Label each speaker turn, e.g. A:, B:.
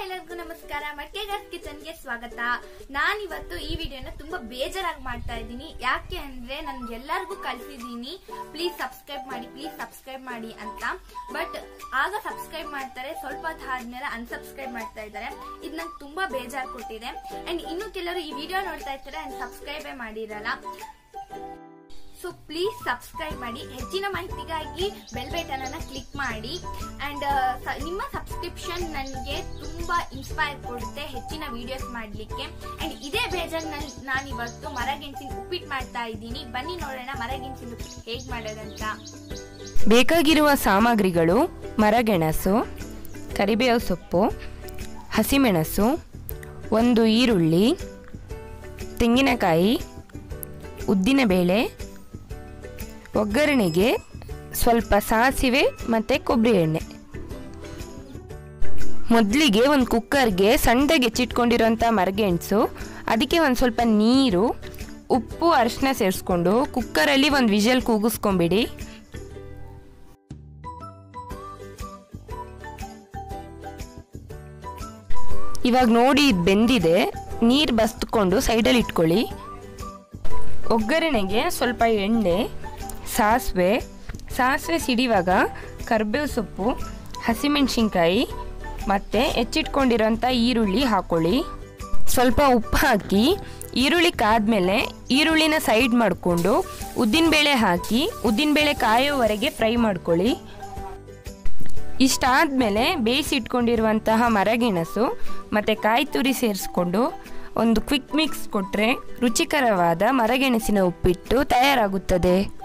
A: ಎಲ್ಲರಿಗೂ ನಮಸ್ಕಾರ ಮಟ್ಟಿಗೆಗಾರ್ ಕಿಚನ್ಗೆ ಸ್ವಾಗತ ನಾನಿವತ್ತು ಈ ವಿಡಿಯೋನ ತುಂಬಾ ಬೇಜಾರಾಗಿ ಮಾಡ್ತಾ ಇದ್ದೀನಿ ಯಾಕೆ ಅಂದ್ರೆ ನನ್ಗೆ ಎಲ್ಲರಿಗೂ ಕಳ್ಸಿದೀನಿ ಪ್ಲೀಸ್ ಸಬ್ಸ್ಕ್ರೈಬ್ ಮಾಡಿ ಪ್ಲೀಸ್ ಸಬ್ಸ್ಕ್ರೈಬ್ ಮಾಡಿ ಅಂತ ಬಟ್ ಆಗ ಸಬ್ಸ್ಕ್ರೈಬ್ ಮಾಡ್ತಾರೆ ಸ್ವಲ್ಪ ಹೊತ್ತು ಆದ್ಮೇಲೆ ಅನ್ಸಬ್ಸ್ಕ್ರೈಬ್ ಮಾಡ್ತಾ ಇದ್ದಾರೆ ಇದು ನಂಗೆ ತುಂಬಾ ಬೇಜಾರು ಕೊಟ್ಟಿದೆ ಅಂಡ್ ಇನ್ನು ಕೆಲವರು ಈ ವಿಡಿಯೋ ನೋಡ್ತಾ ಇರ್ತಾರೆ ಅಂಡ್ ಸಬ್ಸ್ಕ್ರೈಬೇ ಮಾಡಿರಲ್ಲ ಸೊ ಪ್ಲೀಸ್ ಸಬ್ಸ್ಕ್ರೈಬ್ ಮಾಡಿ ಹೆಚ್ಚಿನ ಮಾಹಿತಿಗಾಗಿ ಬೆಲ್ ಬಟನ್ ಅನ್ನ ಕ್ಲಿಕ್ ಮಾಡಿ ಅಂಡ್ ನಿಮ್ಮ ಸಬ್ಸ್ಕ್ರಿಪ್ಷನ್ ನನಗೆ ತುಂಬಾ ಇನ್ಸ್ಪೈರ್ ಕೊಡುತ್ತೆ ಹೆಚ್ಚಿನ ವಿಡಿಯೋಸ್ ಮಾಡಲಿಕ್ಕೆ ಅಂಡ್ ಇದೇ ಬೇಜಾರ್ ನಾನು ಇವತ್ತು ಮರಗೆಣಸಿನ ಉಪ್ಪಿಟ್ಟು ಮಾಡ್ತಾ ಇದ್ದೀನಿ ಬನ್ನಿ ನೋಡೋಣ ಮರಗೆಣಸಿನ ಉಪ್ಪಿಟ್ಟು ಹೇಗೆ ಮಾಡೋದಂತ
B: ಬೇಕಾಗಿರುವ ಸಾಮಗ್ರಿಗಳು ಮರಗೆಣಸು ಕರಿಬೇವು ಸೊಪ್ಪು ಹಸಿಮೆಣಸು ಒಂದು ಈರುಳ್ಳಿ ತೆಂಗಿನಕಾಯಿ ಉದ್ದಿನಬೇಳೆ ಒಗ್ಗರಣೆಗೆ ಸ್ವಲ್ಪ ಸಾಸಿವೆ ಮತ್ತು ಕೊಬ್ಬರಿ ಎಣ್ಣೆ ಮೊದಲಿಗೆ ಒಂದು ಕುಕ್ಕರ್ಗೆ ಸಣ್ಣದಾಗಿ ಹೆಚ್ಚಿಟ್ಕೊಂಡಿರೋಂಥ ಮರಗೆಣಸು ಅದಕ್ಕೆ ಒಂದು ಸ್ವಲ್ಪ ನೀರು ಉಪ್ಪು ಅರಿಶಿನ ಸೇರಿಸ್ಕೊಂಡು ಕುಕ್ಕರಲ್ಲಿ ಒಂದು ವಿಷಲ್ ಕೂಗಿಸ್ಕೊಂಬಿಡಿ ಇವಾಗ ನೋಡಿ ಇದು ಬೆಂದಿದೆ ನೀರು ಬಸ್ದುಕೊಂಡು ಸೈಡಲ್ಲಿ ಇಟ್ಕೊಳ್ಳಿ ಒಗ್ಗರಣೆಗೆ ಸ್ವಲ್ಪ ಎಣ್ಣೆ ಸಾಸಿವೆ ಸಾಸಿವೆ ಸಿಡಿವಾಗ ಕರ್ಬೇವು ಸೊಪ್ಪು ಹಸಿಮೆಣಸಿನ್ಕಾಯಿ ಮತ್ತು ಹೆಚ್ಚಿಟ್ಕೊಂಡಿರೋಂಥ ಈರುಳ್ಳಿ ಹಾಕ್ಕೊಳ್ಳಿ ಸ್ವಲ್ಪ ಉಪ್ಪು ಹಾಕಿ ಈರುಳ್ಳಿ ಕಾದ್ಮೇಲೆ ಈರುಳ್ಳಿನ ಸೈಡ್ ಮಾಡಿಕೊಂಡು ಉದ್ದಿನಬೇಳೆ ಹಾಕಿ ಉದ್ದಿನಬೇಳೆ ಕಾಯೋವರೆಗೆ ಫ್ರೈ ಮಾಡ್ಕೊಳ್ಳಿ ಇಷ್ಟಾದಮೇಲೆ ಬೇಯಿಸಿಟ್ಕೊಂಡಿರುವಂತಹ ಮರಗೆಣಸು ಮತ್ತು ಕಾಯಿ ತುರಿ ಸೇರಿಸ್ಕೊಂಡು ಒಂದು ಕ್ವಿಕ್ ಮಿಕ್ಸ್ ಕೊಟ್ಟರೆ ರುಚಿಕರವಾದ ಮರಗೆಣಸಿನ ಉಪ್ಪಿಟ್ಟು ತಯಾರಾಗುತ್ತದೆ